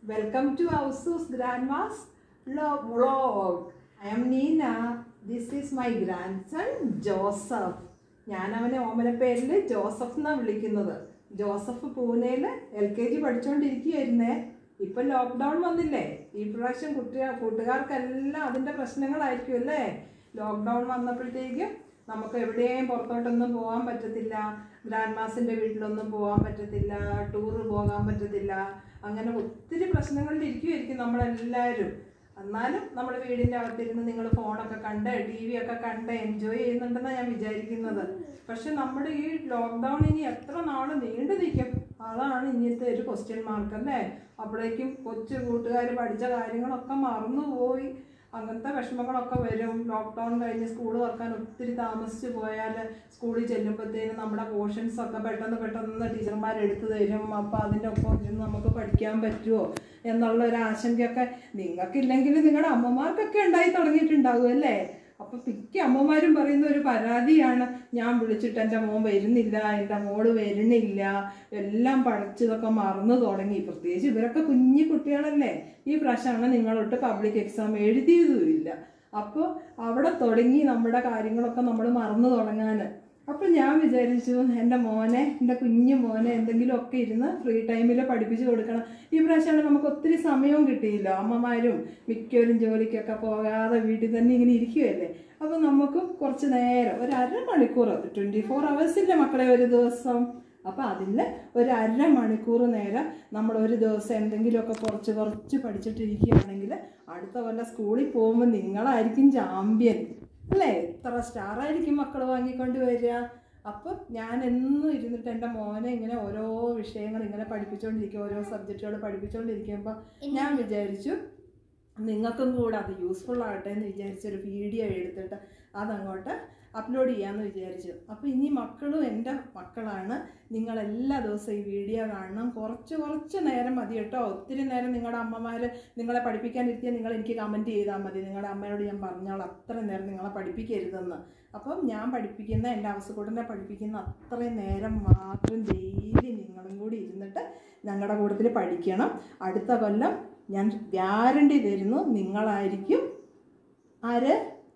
Welcome to Ausus Grandma's lo- vlog. I am Nina. This is my grandson Joseph. ഞാൻ അവനെ ഓമനപ്പേരിൽ Joseph എന്നാണ് വിളിക്കുന്നത് Joseph പൂനെയിൽ L K G പഠിച്ചുകൊണ്ടിരിക്കുകയായിരുന്നേ ഇപ്പം lockdown വന്നില്ലേ ഈ പ്രാവശ്യം കുട്ടികൾ കൂട്ടുകാർക്കെല്ലാം അതിൻ്റെ പ്രശ്നങ്ങളായിരിക്കും അല്ലേ ലോക്ക്ഡൗൺ വന്നപ്പോഴത്തേക്കും നമുക്ക് എവിടെയും പുറത്തോട്ടൊന്നും പോകാൻ പറ്റത്തില്ല ഗ്രാൻഡ് മാസിൻ്റെ വീട്ടിലൊന്നും പോകാൻ പറ്റത്തില്ല ടൂറ് പോകാൻ പറ്റത്തില്ല അങ്ങനെ ഒത്തിരി പ്രശ്നങ്ങളിൽ ഇരിക്കുമായിരിക്കും നമ്മളെല്ലാവരും എന്നാലും നമ്മൾ വീടിൻ്റെ അകത്തിരുന്ന് നിങ്ങൾ ഫോണൊക്കെ കണ്ട് ടി വി ഒക്കെ കണ്ട് എൻജോയ് ചെയ്യുന്നുണ്ടെന്നാണ് ഞാൻ വിചാരിക്കുന്നത് പക്ഷെ നമ്മുടെ ഈ ലോക്ക്ഡൗൺ ഇനി എത്ര നാൾ നീണ്ടു നിൽക്കും അതാണ് ഇനിയത്തെ ഒരു ക്വസ്റ്റ്യൻ മാർക്ക് അല്ലേ അപ്പോഴേക്കും കൊച്ചു കൂട്ടുകാർ പഠിച്ച കാര്യങ്ങളൊക്കെ മറന്നുപോയി അങ്ങനത്തെ വിഷമങ്ങളൊക്കെ വരും ലോക്ക്ഡൗൺ കഴിഞ്ഞ് സ്കൂൾ തുറക്കാൻ ഒത്തിരി താമസിച്ച് പോയാൽ സ്കൂളിൽ ചെല്ലുമ്പോഴത്തേനും നമ്മുടെ പോർഷൻസ് ഒക്കെ പെട്ടെന്ന് പെട്ടെന്ന് ടീച്ചർമാർ എടുത്തു തരും അപ്പോൾ അതിൻ്റെ ഒപ്പം ഇരുന്ന് നമുക്ക് പഠിക്കാൻ പറ്റുമോ എന്നുള്ള ഒരു ആശങ്കയൊക്കെ നിങ്ങൾക്കില്ലെങ്കിൽ നിങ്ങളുടെ അമ്മമാർക്കൊക്കെ ഉണ്ടായി തുടങ്ങിയിട്ടുണ്ടാകും അല്ലേ അപ്പൊ മിക്ക അമ്മമാരും പറയുന്ന ഒരു പരാതിയാണ് ഞാൻ വിളിച്ചിട്ട് എൻ്റെ മോൻ വരുന്നില്ല എൻ്റെ മോള് വരുന്നില്ല എല്ലാം പഠിച്ചതൊക്കെ മറന്നു തുടങ്ങി പ്രത്യേകിച്ച് ഇവരൊക്കെ കുഞ്ഞു കുട്ടികളല്ലേ ഈ പ്രാവശ്യമാണ് നിങ്ങളൊട്ട് പബ്ലിക് എക്സാം എഴുതിയതുമില്ല അപ്പോൾ അവിടെ തുടങ്ങി നമ്മുടെ കാര്യങ്ങളൊക്കെ നമ്മൾ മറന്നു തുടങ്ങാൻ അപ്പം ഞാൻ വിചാരിച്ചു എൻ്റെ മോനെ എൻ്റെ കുഞ്ഞു മോനെ എന്തെങ്കിലുമൊക്കെ ഇരുന്ന് ഫ്രീ ടൈമിൽ പഠിപ്പിച്ചു കൊടുക്കണം ഈ പ്രാവശ്യമാണ് നമുക്ക് ഒത്തിരി സമയവും കിട്ടിയില്ല അമ്മമാരും മിക്കവരും ജോലിക്കൊക്കെ പോകാതെ വീട്ടിൽ തന്നെ ഇങ്ങനെ ഇരിക്കുകയല്ലേ അപ്പോൾ നമുക്ക് കുറച്ച് നേരം ഒരു അരമണിക്കൂർ ട്വൻറ്റി ഫോർ അവേഴ്സില്ലേ മക്കളെ ഒരു ദിവസം അപ്പം അതിൽ ഒരു അരമണിക്കൂർ നേരം നമ്മൾ ഒരു ദിവസം എന്തെങ്കിലുമൊക്കെ കുറച്ച് കുറച്ച് പഠിച്ചിട്ടിരിക്കുകയാണെങ്കിൽ അടുത്ത കൊല്ലം സ്കൂളിൽ പോകുമ്പോൾ നിങ്ങളായിരിക്കും ചാമ്പ്യൻ അല്ലേ എത്ര സ്റ്റാർ ആയിരിക്കും മക്കൾ വാങ്ങിക്കൊണ്ട് വരിക അപ്പം ഞാൻ എന്നും ഇരുന്നിട്ട് എൻ്റെ മോനെ ഇങ്ങനെ ഓരോ വിഷയങ്ങൾ ഇങ്ങനെ പഠിപ്പിച്ചുകൊണ്ടിരിക്കും ഓരോ സബ്ജക്റ്റുകൾ പഠിപ്പിച്ചുകൊണ്ടിരിക്കുമ്പോൾ ഞാൻ വിചാരിച്ചു നിങ്ങൾക്കും കൂടെ അത് യൂസ്ഫുൾ ആകട്ടെ എന്ന് വിചാരിച്ചൊരു വീഡിയോ എടുത്തിട്ട് അതങ്ങോട്ട് അപ്ലോഡ് ചെയ്യാമെന്ന് വിചാരിച്ചു അപ്പോൾ ഇനി മക്കളും എൻ്റെ മക്കളാണ് നിങ്ങൾ എല്ലാ ദിവസവും ഈ വീഡിയോ കാണണം കുറച്ച് കുറച്ച് നേരം മതി കേട്ടോ ഒത്തിരി നേരം നിങ്ങളുടെ അമ്മമാർ നിങ്ങളെ പഠിപ്പിക്കാനിരുത്തിയാൽ നിങ്ങൾ എനിക്ക് കമൻറ്റ് ചെയ്താൽ മതി നിങ്ങളുടെ അമ്മയോട് ഞാൻ പറഞ്ഞോളാം അത്ര നേരം നിങ്ങളെ പഠിപ്പിക്കരുതെന്ന് അപ്പം ഞാൻ പഠിപ്പിക്കുന്ന എൻ്റെ അവസരക്കൂട്ടനെ പഠിപ്പിക്കുന്ന അത്രയും നേരം മാത്രം ഡെയിലി നിങ്ങളും കൂടി ഇരുന്നിട്ട് ഞങ്ങളുടെ കൂട്ടത്തിൽ പഠിക്കണം അടുത്ത കൊല്ലം ഞാൻ ഗ്യാരണ്ടി തരുന്നു നിങ്ങളായിരിക്കും ആര്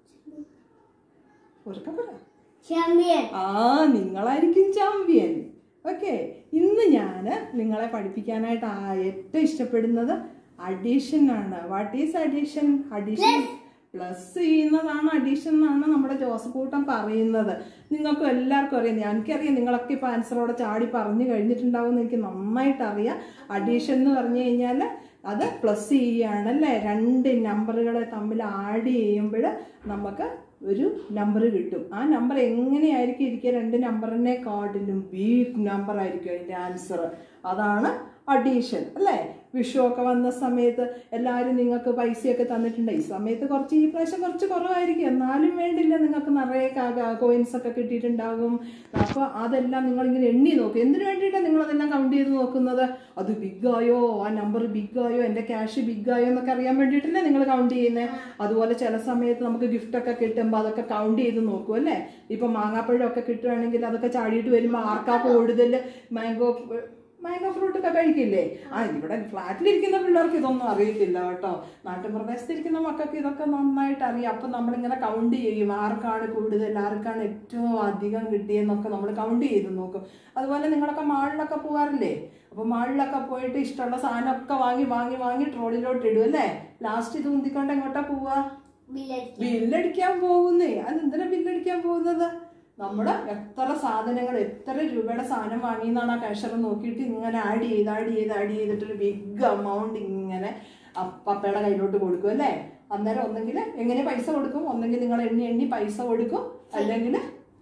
ഉറക്കെ പറ ചാമ്പ്യൻ ആ നിങ്ങളായിരിക്കും ചാമ്പ്യൻ ഓക്കെ ഇന്ന് ഞാൻ നിങ്ങളെ പഠിപ്പിക്കാനായിട്ട് ആ ഏറ്റവും ഇഷ്ടപ്പെടുന്നത് അഡീഷൻ ആണ് what is addition addition plus ചെയ്യുന്നതാണ് അഡീഷൻ എന്നാണ് നമ്മുടെ ജോസഫ് കൂട്ടം പറയുന്നത് നിങ്ങൾക്ക് എല്ലാവർക്കും അറിയാം എനിക്കറിയാം നിങ്ങളൊക്കെ ഇപ്പോൾ ആൻസറോടെ ചാടി പറഞ്ഞു കഴിഞ്ഞിട്ടുണ്ടാവും എന്ന് എനിക്ക് നന്നായിട്ട് അറിയാം അഡീഷൻ എന്ന് പറഞ്ഞു കഴിഞ്ഞാൽ അത് പ്ലസ് ചെയ്യുകയാണ് അല്ലേ രണ്ട് നമ്പറുകളെ തമ്മിൽ ആഡ് ചെയ്യുമ്പോൾ നമുക്ക് ഒരു നമ്പർ കിട്ടും ആ നമ്പർ എങ്ങനെയായിരിക്കും ഇരിക്കുക രണ്ട് നമ്പറിനെ കാട്ടിലും ബീഗ് നമ്പർ ആയിരിക്കും അതിൻ്റെ ആൻസർ അതാണ് അഡീഷൻ അല്ലേ വിഷു ഒക്കെ വന്ന സമയത്ത് എല്ലാവരും നിങ്ങൾക്ക് പൈസയൊക്കെ തന്നിട്ടുണ്ട് ഈ സമയത്ത് കുറച്ച് ഈ പ്രാവശ്യം കുറച്ച് കുറവായിരിക്കും എന്നാലും വേണ്ടില്ല നിങ്ങൾക്ക് നിറയെ കോയിൻസ് ഒക്കെ കിട്ടിയിട്ടുണ്ടാകും അപ്പോൾ അതെല്ലാം നിങ്ങളിങ്ങനെ എണ്ണി നോക്കും എന്തിനു വേണ്ടിയിട്ടാണ് നിങ്ങൾ അതെല്ലാം കൗണ്ട് ചെയ്ത് നോക്കുന്നത് അത് ബിഗായോ ആ നമ്പർ ബിഗായോ എൻ്റെ ക്യാഷ് ബിഗായോ എന്നൊക്കെ അറിയാൻ വേണ്ടിയിട്ടല്ലേ നിങ്ങൾ കൗണ്ട് ചെയ്യുന്നത് അതുപോലെ ചില സമയത്ത് നമുക്ക് ഗിഫ്റ്റ് ഒക്കെ കിട്ടുമ്പോൾ അതൊക്കെ കൗണ്ട് ചെയ്ത് നോക്കും അല്ലേ ഇപ്പം മാങ്ങാപ്പഴം ഒക്കെ കിട്ടുകയാണെങ്കിൽ അതൊക്കെ ചാടിയിട്ട് വരുമ്പോൾ ആർക്കാ കൂടുതൽ മാംഗോ മാംഗോ ഫ്രൂട്ട് ഒക്കെ കഴിക്കില്ലേ ആ ഇവിടെ ഫ്ലാറ്റിലിരിക്കുന്ന പിള്ളേർക്ക് ഇതൊന്നും അറിയത്തില്ല കേട്ടോ നാട്ടുപ്രദേശത്തിരിക്കുന്ന മക്കൾക്ക് ഇതൊക്കെ നന്നായിട്ട് അറിയാം അപ്പം നമ്മളിങ്ങനെ കൗണ്ട് ചെയ്യും ആർക്കാണ് കൂടുതൽ ആർക്കാണ് ഏറ്റവും അധികം കിട്ടിയെന്നൊക്കെ നമ്മൾ കൗണ്ട് ചെയ്ത് നോക്കും അതുപോലെ നിങ്ങളൊക്കെ മാളിലൊക്കെ പോകാറില്ലേ അപ്പോൾ മാളിലൊക്കെ പോയിട്ട് ഇഷ്ടമുള്ള സാധനമൊക്കെ വാങ്ങി വാങ്ങി വാങ്ങി ട്രോളിലോട്ട് ഇടും അല്ലേ ലാസ്റ്റ് ഇത് ഉന്തിക്കൊണ്ട് എങ്ങോട്ടാ പോവുക ബില്ലടിക്കും ബില്ലടിക്കാൻ പോകുന്നേ അതെന്തിനാ ബില്ലടിക്കാൻ പോകുന്നത് നമ്മൾ എത്ര സാധനങ്ങൾ എത്ര രൂപയുടെ സാധനം വാങ്ങിയെന്നാണ് ആ കാഷർ നോക്കിയിട്ട് ഇങ്ങനെ ആഡ് ചെയ്ത് ആഡ് ചെയ്ത് ആഡ് ചെയ്തിട്ടൊരു ബിഗ് എമൗണ്ട് ഇങ്ങനെ അ- പപ്പയുടെ കയ്യിലോട്ട് കൊടുക്കും അല്ലേ അന്നേരം ഒന്നെങ്കിൽ എങ്ങനെ പൈസ കൊടുക്കും ഒന്നെങ്കിൽ നിങ്ങൾ എണ്ണി എണ്ണി പൈസ കൊടുക്കും അല്ലെങ്കിൽ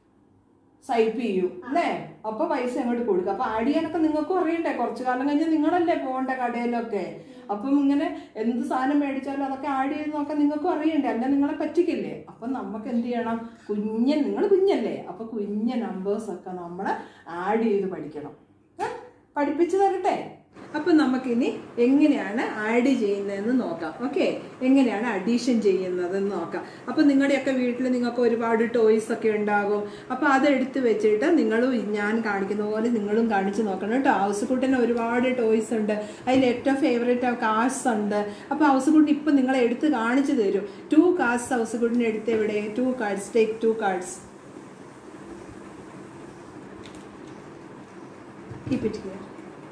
സൈപ്പ് ചെയ്യും അല്ലേ അപ്പൊ പൈസ അങ്ങോട്ട് കൊടുക്കും അപ്പൊ ആഡ് ചെയ്യാനൊക്കെ നിങ്ങൾക്കും അറിയണ്ടേ കുറച്ചു കാലം കഴിഞ്ഞ് നിങ്ങളല്ലേ പോകണ്ട കടയിലൊക്കെ അപ്പം ഇങ്ങനെ എന്ത് സാധനം മേടിച്ചാലും അതൊക്കെ ആഡ് ചെയ്ത് നോക്കാൻ നിങ്ങൾക്കും അറിയണ്ടേ അല്ല നിങ്ങളെ പറ്റിക്കില്ലേ അപ്പൊ നമുക്ക് എന്ത് ചെയ്യണം കുഞ്ഞ നിങ്ങൾ കുഞ്ഞല്ലേ അപ്പൊ കുഞ്ഞ നമ്പേഴ്സ് ഒക്കെ നമ്മൾ ആഡ് ചെയ്ത് പഠിക്കണം ഏ? പഠിപ്പിച്ചു തരട്ടെ അപ്പം നമുക്കിനി എങ്ങനെയാണ് ആഡ് ചെയ്യുന്നതെന്ന് നോക്കാം ഓക്കെ എങ്ങനെയാണ് അഡീഷൻ ചെയ്യുന്നതെന്ന് നോക്കാം അപ്പം നിങ്ങളുടെയൊക്കെ വീട്ടിൽ നിങ്ങൾക്ക് ഒരുപാട് ടോയ്സ് ഒക്കെ ഉണ്ടാകും അപ്പം അതെടുത്ത് വെച്ചിട്ട് നിങ്ങളും ഞാൻ കാണിക്കുന്ന പോലെ നിങ്ങളും കാണിച്ച് നോക്കണം കേട്ടോ ഹൗസ്കുട്ടിന് ഒരുപാട് ടോയ്സ് ഉണ്ട് അതിൽ ഏറ്റവും ഫേവറേറ്റ് കാർസ് ഉണ്ട് അപ്പോൾ ഹൗസ്കുട്ടിന് ഇപ്പം നിങ്ങളെ എടുത്ത് കാണിച്ചു തരും ടു കാർഡ്സ് ഹൗസ്കുട്ടിന് എടുത്ത് എവിടെ two cards take two cards keep it here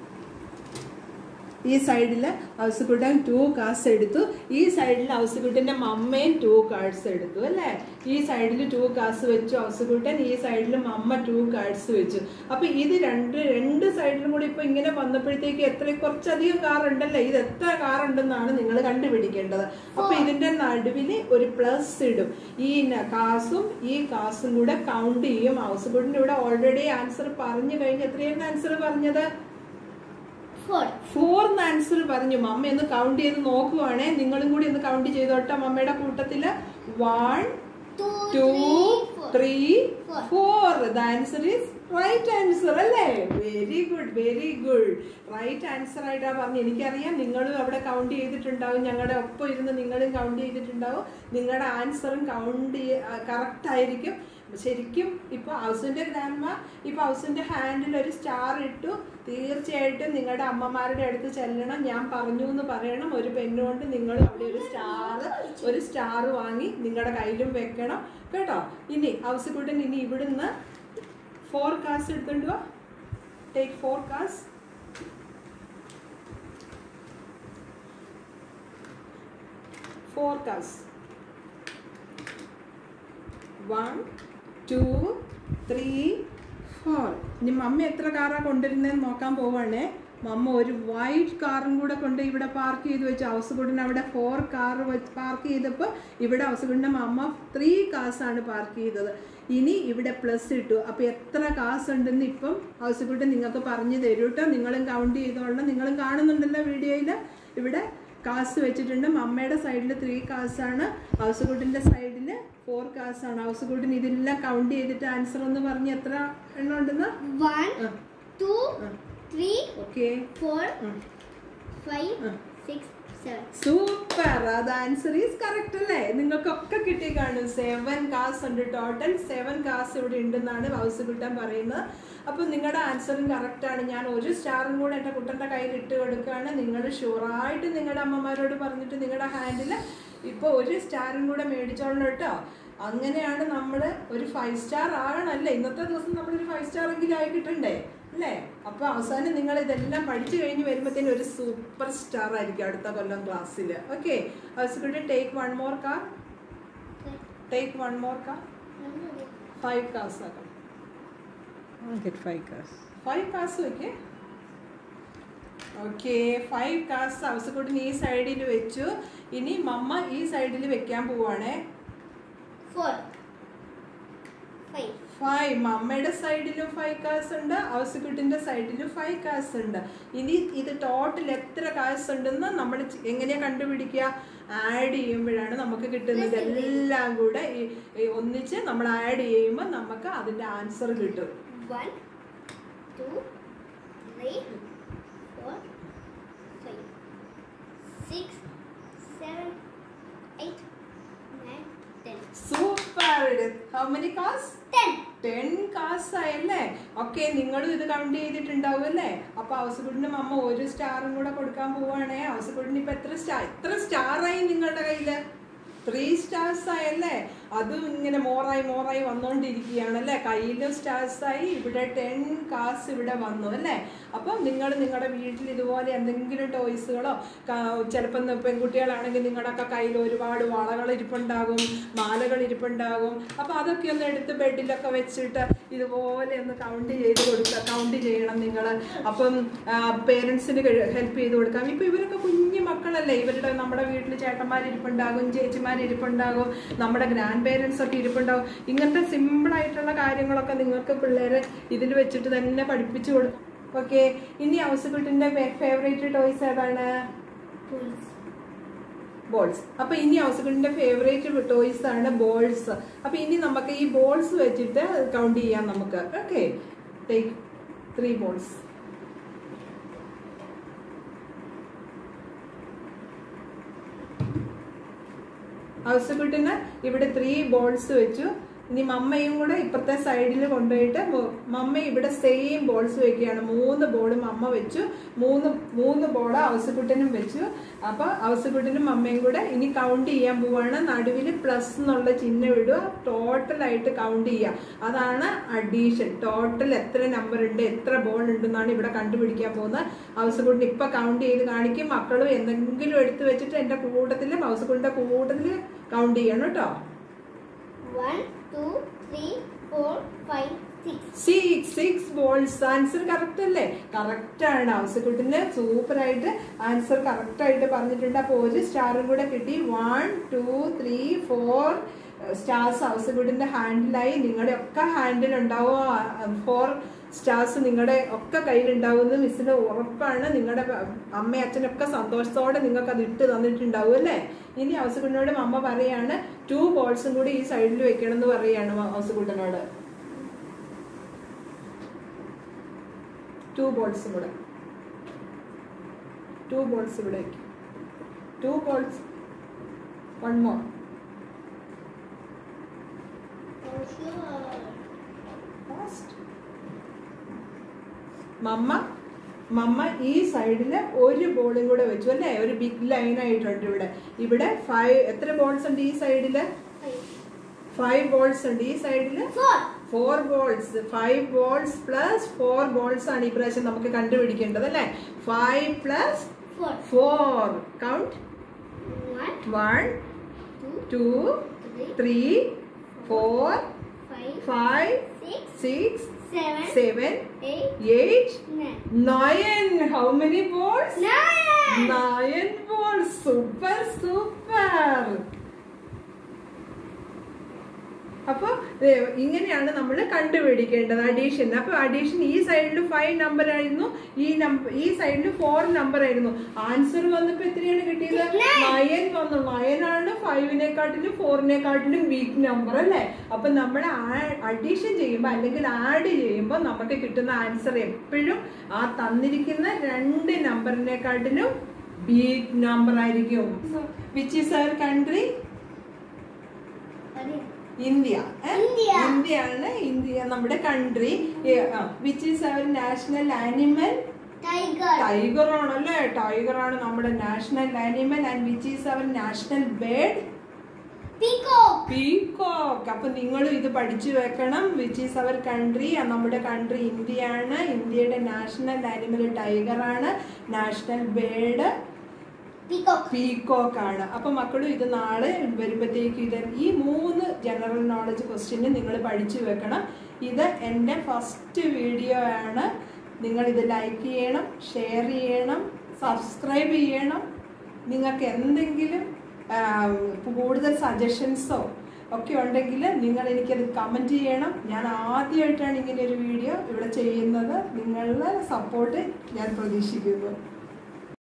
ഈ സൈഡിൽ ഹൗസ്കുട്ടൻ ടു കാർഡ്സ് എടുത്തു ഈ സൈഡിൽ ഹൗസ്കുട്ടൻ്റെ മമ്മയും ടു കാർഡ്സ് എടുത്തു അല്ലേ ഈ സൈഡിൽ ടു കാർഡ്സ് വെച്ചു ഹൗസ്കുട്ടൻ ഈ സൈഡിൽ മമ്മ ടു കാർഡ്സ് വെച്ചു അപ്പൊ ഇത് രണ്ട് രണ്ട് സൈഡിലും കൂടി ഇപ്പൊ ഇങ്ങനെ വന്നപ്പോഴത്തേക്ക് എത്ര കുറച്ചധികം കാർ ഉണ്ടല്ലേ ഇത് എത്ര കാർ ഉണ്ടെന്നാണ് നിങ്ങൾ കണ്ടുപിടിക്കേണ്ടത് അപ്പൊ ഇതിന്റെ നടുവിൽ ഒരു പ്ലസ് ഇടും ഈ കാസും ഈ കാസും കൂടെ കൗണ്ട് ചെയ്യും ഹൗസ്കുട്ടിന്റെ ഇവിടെ ഓൾറെഡി ആൻസർ പറഞ്ഞു കഴിഞ്ഞ് എത്രയായിരുന്നു ആൻസർ പറഞ്ഞത് ഫോർ ഫോർന്ന് ആൻസർ പറഞ്ഞു മമ്മ ഒന്ന് കൗണ്ട് ചെയ്ത് നോക്കുവാണേ നിങ്ങളും കൂടി ഒന്ന് കൗണ്ട് ചെയ്തോട്ടെ മമ്മയുടെ കൂട്ടത്തില് one two two three three four the answer is right answer അല്ലേ very good very good right answer ആയിട്ടാ പറഞ്ഞു എനിക്കറിയാം നിങ്ങളും അവിടെ കൗണ്ട് ചെയ്തിട്ടുണ്ടാവും ഞങ്ങളുടെ ഒപ്പം ഇരുന്ന് നിങ്ങളും കൗണ്ട് ചെയ്തിട്ടുണ്ടാവും നിങ്ങളുടെ ആൻസറും കൗണ്ട് കറക്റ്റ് ആയിരിക്കും ശരിക്കും ഇപ്പൊ ഹൗസിന്റെ ഗ്രാൻഡ്മ ഇപ്പൊ ഹൗസിന്റെ ഹാൻഡിൽ ഒരു സ്റ്റാർ ഇട്ടു തീർച്ചയായിട്ടും നിങ്ങളുടെ അമ്മമാരുടെ അടുത്ത് ചെല്ലണം ഞാൻ പറഞ്ഞു എന്ന് പറയണം ഒരു പെണ്ണുകൊണ്ട് നിങ്ങൾ അവിടെ ഒരു സ്റ്റാർ ഒരു സ്റ്റാർ വാങ്ങി നിങ്ങളുടെ കയ്യിലും വെക്കണം കേട്ടോ ഇനി ഹൗസിക്കുട്ടൻ ഇനി ഇവിടുന്ന് ഫോർ കാസ് എടുത്തോണ്ട് വാ take four cars four cars one two three four ഇനി മമ്മ എത്ര കാറാ കൊണ്ടുവരുന്നതെന്ന് നോക്കാൻ പോവാണേ മമ്മ ഒരു വൈറ്റ് കാറും കൂടെ കൊണ്ട് ഇവിടെ പാർക്ക് ചെയ്ത് വെച്ചു ഹൗസ് കുടിന് അവിടെ ഫോർ കാർ വെച്ച് പാർക്ക് ചെയ്തപ്പോൾ ഇവിടെ ഹൗസ് കുടിൻ്റെ മമ്മ ത്രീ കാസാണ് പാർക്ക് ചെയ്തത് ഇനി ഇവിടെ പ്ലസ് ഇട്ടു അപ്പോൾ എത്ര കാസ് ഉണ്ടെന്ന് ഇപ്പം ഹൗസ് കുട്ടി നിങ്ങൾക്ക് പറഞ്ഞു തരൂ കേട്ടോ നിങ്ങളും കൗണ്ട് ചെയ്തോളണം നിങ്ങളും കാണുന്നുണ്ടല്ലോ വീഡിയോയിൽ ഇവിടെ കാസ് വെച്ചിട്ടുണ്ട് മമ്മയുടെ സൈഡിൽ ത്രീ കാസാണ് ഹൗസ് കുട്ടിൻ്റെ സൈഡിൽ ഫോർ കാസാണ് ഹൗസ് കുട്ടിന് ഇതെല്ലാം കൗണ്ട് ചെയ്തിട്ട് ആൻസർ ഒന്ന് പറഞ്ഞ് എത്ര എണ്ണം ഉണ്ടെന്ന് one two three okay four five six seven super അത് ആൻസർ ഈസ് കറക്റ്റ് അല്ലേ നിങ്ങൾക്കൊക്കെ കിട്ടി കാണും സെവൻ കാസ് ഉണ്ട് ടോട്ടൽ സെവൻ കാസ് ഇവിടെ ഉണ്ടെന്നാണ് ഹൗസ് കുട്ടൻ പറയുന്നത് അപ്പോൾ നിങ്ങളുടെ ആൻസറും കറക്റ്റാണ് ഞാൻ ഒരു സ്റ്റാറും കൂടെ എൻ്റെ കുട്ടൻ്റെ കയ്യിൽ ഇട്ട് കൊടുക്കുകയാണ് നിങ്ങൾ ഷുവറായിട്ട് നിങ്ങളുടെ അമ്മമാരോട് പറഞ്ഞിട്ട് നിങ്ങളുടെ ഹാൻഡിൽ ഇപ്പോൾ ഒരു സ്റ്റാറും കൂടെ മേടിച്ചോളണം കേട്ടോ അങ്ങനെയാണ് നമ്മൾ ഒരു ഫൈവ് സ്റ്റാർ ആകണമല്ലേ ഇന്നത്തെ ദിവസം നമ്മളൊരു ഫൈവ് സ്റ്റാർ എങ്കിലും ആയി കിട്ടണ്ടേ അല്ലേ അപ്പോൾ അവസാനം നിങ്ങൾ ഇതെല്ലാം പഠിച്ചു കഴിഞ്ഞ് വരുമ്പോഴത്തേനും ഒരു സൂപ്പർ സ്റ്റാർ ആയിരിക്കും അടുത്ത കൊല്ലം ക്ലാസ്സിൽ ഓക്കെ ഹൗസ് take one more car take one more car five cars ആക്കാം I'll get five cars. Five cars വെക്കേ ഓക്കെ ഫൈവ് കാർസ് ഹൗസ് കുട്ടിന് ഈ സൈഡിൽ വെച്ചു ഇനി മമ്മ ഈ സൈഡിൽ വെക്കാൻ പോവാണേ ഫോർ ഫൈവ് ഫൈവ് മമ്മയുടെ സൈഡിലും ഫൈവ് കാസ് ഉണ്ട് ഹൗസ്കുട്ടിന്റെ സൈഡിലും ഫൈവ് കാസ് ഉണ്ട് ഇനി ഇത് ടോട്ടൽ എത്ര കാസ് ഉണ്ടെന്ന് നമ്മൾ ചെ- എങ്ങനെയാ കണ്ടുപിടിക്കുക ആഡ് ചെയ്യുമ്പോഴാണ് നമുക്ക് കിട്ടുന്നത് എല്ലാം കൂടെ ഈ ഈ ഒന്നിച്ച് നമ്മൾ ആഡ് ചെയ്യുമ്പോൾ നമുക്ക് അതിന്റെ ആൻസർ കിട്ടും one two three four five six seven eight nine ten super how many cars ten ten cars ആയല്ലേ ഓക്കെ നിങ്ങളും ഇത് കൗണ്ട് ചെയ്തിട്ടുണ്ടാവും അല്ലേ അപ്പൊ ഹൗസ്കുട്ടിന്റെ മമ്മ ഒരു സ്റ്റാറും കൂടെ കൊടുക്കാൻ പോവാണേ ഹൗസ്കുട്ടിന് ഇപ്പൊ എത്ര സ്റ്റാർ എത്ര സ്റ്റാർ ആയി നിങ്ങളുടെ കയ്യില് ത്രീ സ്റ്റാർസ് ആയല്ലേ അതും ഇങ്ങനെ മോറായി മോറായി വന്നുകൊണ്ടിരിക്കുകയാണല്ലേ കയ്യിലും സ്റ്റാർസ് ആയി ഇവിടെ ടെൻ കാസ് ഇവിടെ വന്നു അല്ലേ അപ്പം നിങ്ങൾ നിങ്ങളുടെ വീട്ടിൽ ഇതുപോലെ എന്തെങ്കിലും ടോയ്സുകളോ ചിലപ്പം പെൺകുട്ടികളാണെങ്കിൽ നിങ്ങളുടെയൊക്കെ കയ്യിൽ ഒരുപാട് വളകൾ ഇരിപ്പുണ്ടാകും മാലകൾ ഇരിപ്പുണ്ടാകും അപ്പം അതൊക്കെ ഒന്ന് എടുത്ത് ബെഡിലൊക്കെ വെച്ചിട്ട് ഇതുപോലെ ഒന്ന് കൗണ്ട് ചെയ്ത് കൊടുക്കുക കൗണ്ട് ചെയ്യണം നിങ്ങൾ അപ്പം പേരൻസിന് ഹെൽപ്പ് ചെയ്ത് കൊടുക്കാം ഇപ്പം ഇവരൊക്കെ കുഞ്ഞു മക്കളല്ലേ ഇവരുടെ നമ്മുടെ വീട്ടിൽ ചേട്ടന്മാർ ഇരിപ്പുണ്ടാകും ചേച്ചിമാർ ഇരിപ്പുണ്ടാകും നമ്മുടെ ഗ്രാൻഡ് പേരൻസ് ഒക്കെ ഇരിപ്പുണ്ടാകും ഇങ്ങനത്തെ സിമ്പിൾ ആയിട്ടുള്ള കാര്യങ്ങളൊക്കെ നിങ്ങൾക്ക് പിള്ളേരെ ഇതിൽ വെച്ചിട്ട് തന്നെ പഠിപ്പിച്ചു കൊടുക്കും ഓക്കെ ഇനി ഹൗസ്കുട്ടിന്റെ ഫേവറേറ്റ് ടോയ്സ് ഏതാണ് ബോൾസ് അപ്പൊ ഇനി ഹൗസ്കുട്ടിന്റെ ഫേവറേറ്റ് ടോയ്സ് ആണ് ബോൾസ് അപ്പൊ ഇനി നമുക്ക് ഈ ബോൾസ് വെച്ചിട്ട് കൗണ്ട് ചെയ്യാം നമുക്ക് ഓക്കെ ടേക്ക് ത്രീ ബോൾസ് ഔസക്കുട്ടിന് ഇവിടെ ത്രീ ബോൾസ് വെച്ചു ഇനി മമ്മയും കൂടെ ഇപ്പുറത്തെ സൈഡിൽ കൊണ്ടുപോയിട്ട് മു- മമ്മ ഇവിടെ സെയിം ബോൾസ് വെക്കുകയാണ് മൂന്ന് ബോൾ മമ്മ വെച്ചു മൂന്ന് മൂന്ന് ബോൾ ഔസക്കുട്ടനും വെച്ചു അപ്പൊ ഔസക്കുട്ടനും മമ്മയും കൂടെ ഇനി കൗണ്ട് ചെയ്യാൻ പോവാണ് നടുവിൽ പ്ലസ് എന്നുള്ള ചിഹ്നം ഇടുക ടോട്ടൽ ആയിട്ട് കൗണ്ട് ചെയ്യുക അതാണ് അഡീഷൻ ടോട്ടൽ എത്ര നമ്പർ ഉണ്ട് എത്ര ബോൾ ഉണ്ടെന്നാണ് ഇവിടെ കണ്ടുപിടിക്കാൻ പോകുന്നത് ഔസക്കുട്ടൻ ഇപ്പൊ കൗണ്ട് ചെയ്ത് കാണിക്കും മക്കളും എന്തെങ്കിലും എടുത്തു വെച്ചിട്ട് എന്റെ കൂട്ടത്തിൽ ഔസക്കുട്ടിന്റെ കൂട്ടത്തിൽ കൗണ്ട് ചെയ്യണം കേട്ടോ One, two, three, four, five, six. Six six balls answer correct അല്ലേ കറക്റ്റ് ആണ് ഔസക്കുട്ടിന് സൂപ്പർ ആയിട്ട് ആൻസർ കറക്റ്റ് ആയിട്ട് പറഞ്ഞിട്ടുണ്ട് അപ്പൊ ഒരു സ്റ്റാറും കൂടെ കിട്ടി one two three four stars ഔസക്കുട്ടിന്റെ ഹാൻഡിലായി നിങ്ങളുടെ ഒക്കെ ഹാൻഡിൽ ഉണ്ടാവും ഫോർ സ്റ്റാർസ് നിങ്ങളുടെ ഒക്കെ കയ്യിലുണ്ടാവുമെന്ന് മിസ്സിന് ഉറപ്പാണ് നിങ്ങളുടെ അമ്മ അച്ഛനൊക്കെ സന്തോഷത്തോടെ നിങ്ങൾക്ക് അത് ഇട്ട് തന്നിട്ടുണ്ടാവും അല്ലേ ഇനി ഔസക്കുട്ടിനോട് അമ്മ പറയാണ് ടു ബോൾസും കൂടി ഈ സൈഡിൽ വെക്കണം എന്ന് പറയാണ് ഔസക്കുട്ടനോട് ടു ബോൾസും കൂടെ ടു ബോൾസ് ഇവിടെ വയ്ക്കും two balls one more Oh, sure. മമ്മ മമ്മ ഈ സൈഡില് ഒരു ബോളും കൂടെ വെച്ചു അല്ലേ ഒരു ബിഗ് ലൈൻ ആയിട്ടുണ്ട് ഇവിടെ ഇവിടെ ഫൈവ് എത്ര ബോൾസ് ഉണ്ട് ഈ സൈഡില് Five. ഫൈവ് ബോൾസ് ഉണ്ട് ഈ സൈഡില് Four. Four balls five balls plus four balls ആണ് ഈ പ്രാവശ്യം നമുക്ക് കണ്ടുപിടിക്കേണ്ടത് അല്ലേ five plus Four. Four count One, one two, two three, three four five, five six, six seven, seven eight, eight nine. Nine how many balls Nine. Nine balls super super അപ്പൊ ദേ, ഇങ്ങനെയാണ് നമ്മൾ കണ്ടുപിടിക്കേണ്ടത് അഡീഷൻ അപ്പൊ addition ഈ സൈഡിൽ five number ആയിരുന്നു ഈ നമ്പർ ഈ സൈഡിൽ ഫോർ നമ്പർ ആയിരുന്നു ആൻസർ വന്നപ്പോ എത്രയാണ് കിട്ടിയത് Nine. നയൻ വന്നു നയൻ ആണ് ഫൈവിനെക്കാട്ടിലും ഫോറിനെക്കാട്ടിലും വീക്ക് നമ്പർ അല്ലേ അപ്പൊ നമ്മൾ അഡീഷൻ ചെയ്യുമ്പോൾ അല്ലെങ്കിൽ ആഡ് ചെയ്യുമ്പോൾ നമുക്ക് കിട്ടുന്ന ആൻസർ എപ്പോഴും ആ തന്നിരിക്കുന്ന രണ്ട് നമ്പറിനെക്കാട്ടിലും ബീഗ് നമ്പർ ആയിരിക്കും which is our country India ഏ? ഇന്ത്യ. ഇന്ത്യയാണ് ഇന്ത്യ നമ്മുടെ country which is our national animal Tiger. Tiger ആണല്ലേ ടൈഗർ ആണ് നമ്മുടെ national animal and which is our national bird Peacock. Peacock അപ്പൊ നിങ്ങളും ഇത് പഠിച്ചു വെക്കണം വിച്ച് ഈസ് അവർ കൺട്രി നമ്മുടെ കൺട്രി ഇന്ത്യയാണ് ഇന്ത്യയുടെ നാഷണൽ ആനിമൽ ടൈഗർ ആണ് നാഷണൽ ബേർഡ് Peacock. പീകോക്ക് ആണ് അപ്പൊ മക്കളും ഇത് നാളെ വരുമ്പോഴത്തേക്ക് ഇത് ഈ മൂന്ന് ജനറൽ നോളജ് ക്വസ്റ്റ്യന് നിങ്ങൾ പഠിച്ചു വെക്കണം ഇത് എൻ്റെ ഫസ്റ്റ് വീഡിയോ ആണ് നിങ്ങൾ ഇത് ലൈക്ക് ചെയ്യണം ഷെയർ ചെയ്യണം സബ്സ്ക്രൈബ് ചെയ്യണം നിങ്ങൾക്ക് എന്തെങ്കിലും ആ, കൂടുതൽ സജഷൻസോ ഒക്കെ ഉണ്ടെങ്കിൽ നിങ്ങൾ എനിക്കത് കമൻറ്റ് ചെയ്യണം ഞാൻ ആദ്യമായിട്ടാണ് ഇങ്ങനെ ഒരു വീഡിയോ ഇവിടെ ചെയ്യുന്നത് നിങ്ങളുടെ സപ്പോർട്ട് ഞാൻ പ്രതീക്ഷിക്കുന്നു